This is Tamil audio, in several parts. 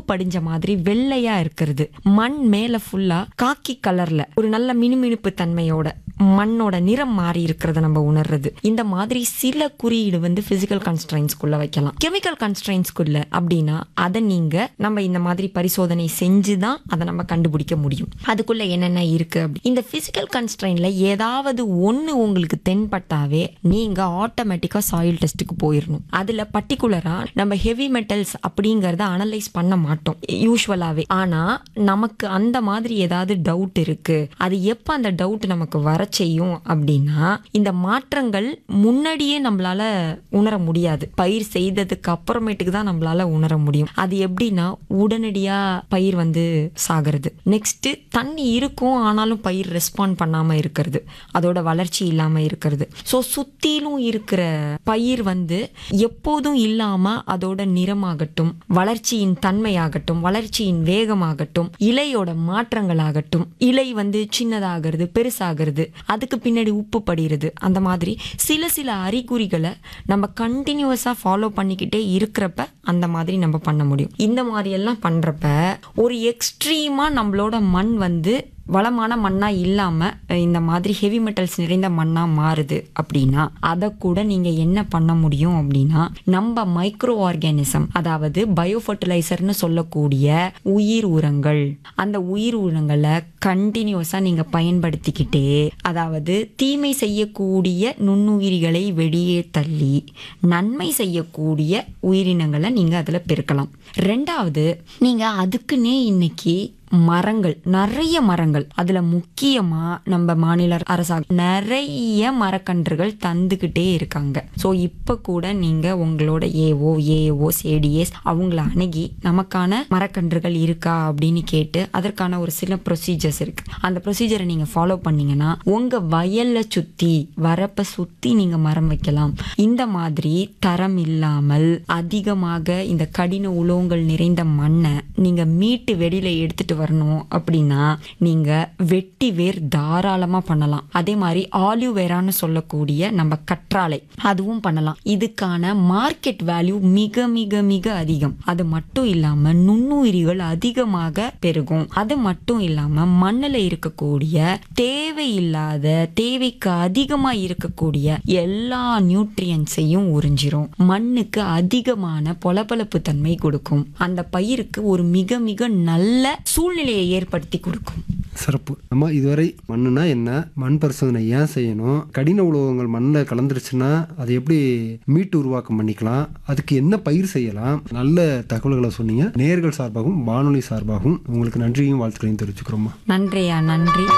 படிஞ்ச மாதிரி வெள்ளையா இருக்கிறது மண் மேல ஃபுல்லா காக்கி கலர்ல ஒரு நல்ல மினுமினுப்பு தன்மையோட மண்ணோட நிறம் மாறி இருக்கிறத நம்ம உணர்றது இந்த மாதிரி சில குறியீடு வந்து பிசிக்கல் கன்ஸ்ட்ரைன்ஸ்குள்ள வைக்கலாம் கெமிக்கல் கன்ஸ்ட்ரைன்ஸ்குள்ள அப்படின்னா அதை நீங்க நம்ம இந்த மாதிரி பரிசோதனை செஞ்சு தான் அதை நம்ம கண்டுபிடிக்க முடியும் அதுக்குள்ள என்னென்ன இருக்கு அப்படி இந்த பிசிக்கல் கன்ஸ்ட்ரைன்ல ஏதாவது ஒண்ணு உங்களுக்கு தென்பட்டாவே நீங்க ஆட்டோமேட்டிக்கா சாயில் டெஸ்ட்டுக்கு போயிடணும் அதுல பர்டிகுலரா நம்ம ஹெவி மெட்டல்ஸ் அப்படிங்கறத அனலைஸ் பண்ண மாட்டோம் யூஸ்வலாவே ஆனா நமக்கு அந்த மாதிரி ஏதாவது டவுட் இருக்கு அது எப்ப அந்த டவுட் நமக்கு வர செய்யும் அப்படின்னா இந்த மாற்றங்கள் முன்னாடியே நம்மளால உணர முடியாது பயிர் செய்ததுக்கு அப்புறமேட்டுக்கு தான் நம்மளால உணர முடியும் அது எப்படின்னா உடனடியா பயிர் வந்து சாகிறது நெக்ஸ்ட் தண்ணி இருக்கும் ஆனாலும் பயிர் ரெஸ்பாண்ட் பண்ணாம இருக்கிறது அதோட வளர்ச்சி இல்லாம இருக்கிறது ஸோ சுத்திலும் இருக்கிற பயிர் வந்து எப்போதும் இல்லாம அதோட நிறமாகட்டும் வளர்ச்சியின் தன்மையாகட்டும் வளர்ச்சியின் வேகமாகட்டும் இலையோட மாற்றங்களாகட்டும் இலை வந்து சின்னதாகிறது பெருசாகிறது அதுக்கு பின்னாடி உப்பு படிகிறது அந்த மாதிரி சில சில அறிகுறிகளை நம்ம கண்டினியூஸா ஃபாலோ பண்ணிக்கிட்டே இருக்கிறப்ப அந்த மாதிரி நம்ம பண்ண முடியும் இந்த மாதிரி எல்லாம் பண்றப்ப ஒரு எக்ஸ்ட்ரீமா நம்மளோட மண் வந்து வளமான மண்ணா இல்லாம அஹ், இந்த மாதிரி ஹெவி மெட்டல்ஸ் நிறைந்த மண்ணா மாறுது அப்படின்னா அதை கூட நீங்க என்ன பண்ண முடியும் அப்படின்னா நம்ம மைக்ரோ ஆர்கானிசம் அதாவது பயோ ஃபர்டிலைசர்னு சொல்லக்கூடிய உயிர் உரங்கள் அந்த உயிர் உரங்களை கண்டினியூஸா நீங்க பயன்படுத்திக்கிட்டே அதாவது தீமை செய்யக்கூடிய நுண்ணுயிரிகளை வெளியே தள்ளி நன்மை செய்யக்கூடிய உயிரினங்களை நீங்க அதுல பெருக்கலாம் ரெண்டாவது நீங்க அதுக்குன்னே இன்னைக்கு மரங்கள் நிறைய மரங்கள் அதுல முக்கியமா நம்ம மாநில அரசாங்கம் நிறைய மரக்கன்றுகள் தந்துகிட்டே இருக்காங்க ஸோ இப்போ கூட நீங்க உங்களோட ஏஓ ஏஓ ஏடிஎஸ் அவங்கள அணுகி நமக்கான மரக்கன்றுகள் இருக்கா அப்படின்னு கேட்டு அதற்கான ஒரு சில ப்ரொசீஜர்ஸ் இருக்கு அந்த ப்ரொசீஜரை நீங்க ஃபாலோ பண்ணீங்கன்னா உங்க வயல்ல சுத்தி வரப்ப சுத்தி நீங்க மரம் வைக்கலாம் இந்த மாதிரி தரம் இல்லாமல் அதிகமாக இந்த கடின உலோகங்கள் நிறைந்த மண்ணை நீங்க மீட்டு வெளியில எடுத்துட்டு வரணும் அப்படின்னா நீங்க வெட்டி வேர் தாராளமா பண்ணலாம் அதே மாதிரி ஆலிவ் வேரான்னு சொல்லக்கூடிய நம்ம கற்றாழை அதுவும் பண்ணலாம் இதுக்கான மார்க்கெட் வேல்யூ மிக மிக மிக அதிகம் அது மட்டும் இல்லாம நுண்ணுயிரிகள் அதிகமாக பெருகும் அது மட்டும் இல்லாம மண்ணுல இருக்கக்கூடிய தேவையில்லாத தேவைக்கு அதிகமா இருக்கக்கூடிய எல்லா நியூட்ரியன்ஸையும் உறிஞ்சிரும் மண்ணுக்கு அதிகமான பொலபொலப்பு தன்மை கொடுக்கும் அந்த பயிருக்கு ஒரு மிக மிக நல்ல சூழ்நிலையை ஏற்படுத்தி கொடுக்கும் சிறப்பு நம்ம இதுவரை மண்ணுனா என்ன மண் பரிசோதனை ஏன் செய்யணும் கடின உலோகங்கள் மண்ணில் கலந்துருச்சுன்னா அதை எப்படி மீட்டு உருவாக்கம் பண்ணிக்கலாம் அதுக்கு என்ன பயிர் செய்யலாம் நல்ல தகவல்களை சொன்னீங்க நேர்கள் சார்பாகவும் வானொலி சார்பாகவும் உங்களுக்கு நன்றியும் வாழ்த்துக்களையும் தெரிவிச்சுக்கிறோம்மா நன்றியா நன்றி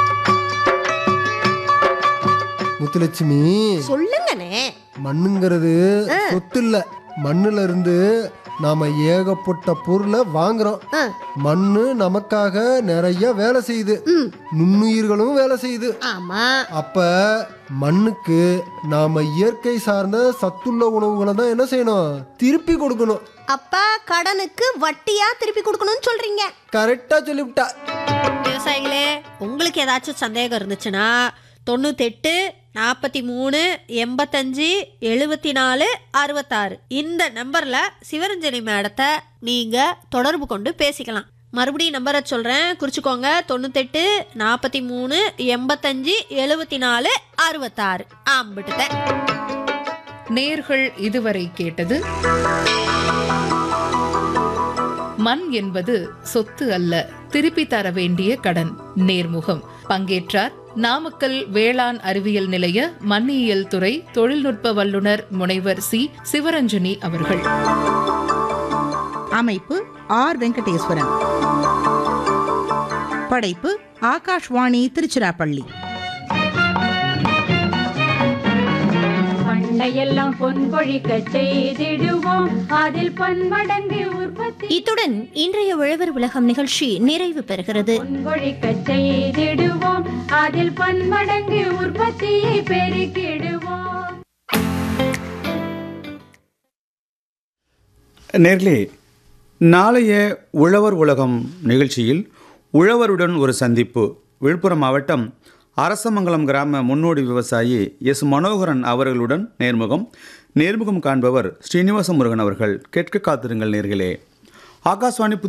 முத்துலட்சுமி சொல்லுங்கண்ணே மண்ணுங்கிறது சொத்து இல்ல மண்ணுல இருந்து நாம ஏகப்பட்ட பொருளை வாங்குறோம் ஆ. மண்ணு நமக்காக நிறைய வேலை செய்யுது ம் நுண்ணுயிர்களும் வேலை செய்யுது ஆமா அப்ப மண்ணுக்கு நாம இயற்கை சார்ந்த சத்துள்ள உணவுகளை தான் என்ன செய்யணும் திருப்பி கொடுக்கணும் அப்ப கடனுக்கு வட்டியா திருப்பி கொடுக்கணும்னு சொல்றீங்க கரெக்டா சொல்லிவிட்டா விவசாயிகளே உங்களுக்கு ஏதாச்சும் சந்தேகம் இருந்துச்சுன்னா தொண்ணூத்தெட்டு நாற்பத்தி மூணு எண்பத்தஞ்சு எழுபத்தி நாலு அறுபத்தாறு இந்த நம்பர்ல சிவரஞ்சனி மேடத்தை நீங்க தொடர்பு கொண்டு பேசிக்கலாம் மறுபடியும் நம்பரை சொல்றேன் குறிச்சுக்கோங்க தொண்ணூத்தெட்டு நாற்பத்தி மூணு எண்பத்தஞ்சு எழுபத்தி நாலு அறுபத்தாறு ஆம்பிட்டுட்ட நேர்கள் இதுவரை கேட்டது மண் என்பது சொத்து அல்ல திருப்பி தர வேண்டிய கடன் நேர்முகம் பங்கேற்றார் நாமக்கல் வேளாண் அறிவியல் நிலைய மண்ணியல் துறை தொழில்நுட்ப வல்லுநர் முனைவர் சி சிவரஞ்சனி அவர்கள் அமைப்பு ஆர் வெங்கடேஸ்வரன் படைப்பு ஆகாஷ்வாணி திருச்சிராப்பள்ளி பண்டையெல்லாம் பொன் கொழிக்க செய்திடுவோம் அதில் பன்மடங்கு உற்பத்தி இத்துடன் இன்றைய உழவர் உலகம் நிகழ்ச்சி நிறைவு பெறுகிறது பொன் கொழிக்க செய்திடுவோம் அதில் பன்மடங்கு உற்பத்தியை பெருக்கிடுவோம் நேர்களே நாளைய உழவர் உலகம் நிகழ்ச்சியில் உழவருடன் ஒரு சந்திப்பு விழுப்புரம் மாவட்டம் அரசமங்கலம் கிராம முன்னோடி விவசாயி எஸ் மனோகரன் அவர்களுடன் நேர்முகம் நேர்முகம் காண்பவர் ஸ்ரீனிவாச முருகன் அவர்கள் கேட்க காத்திருங்கள் நேர்களே ஆகாஷ்வாணி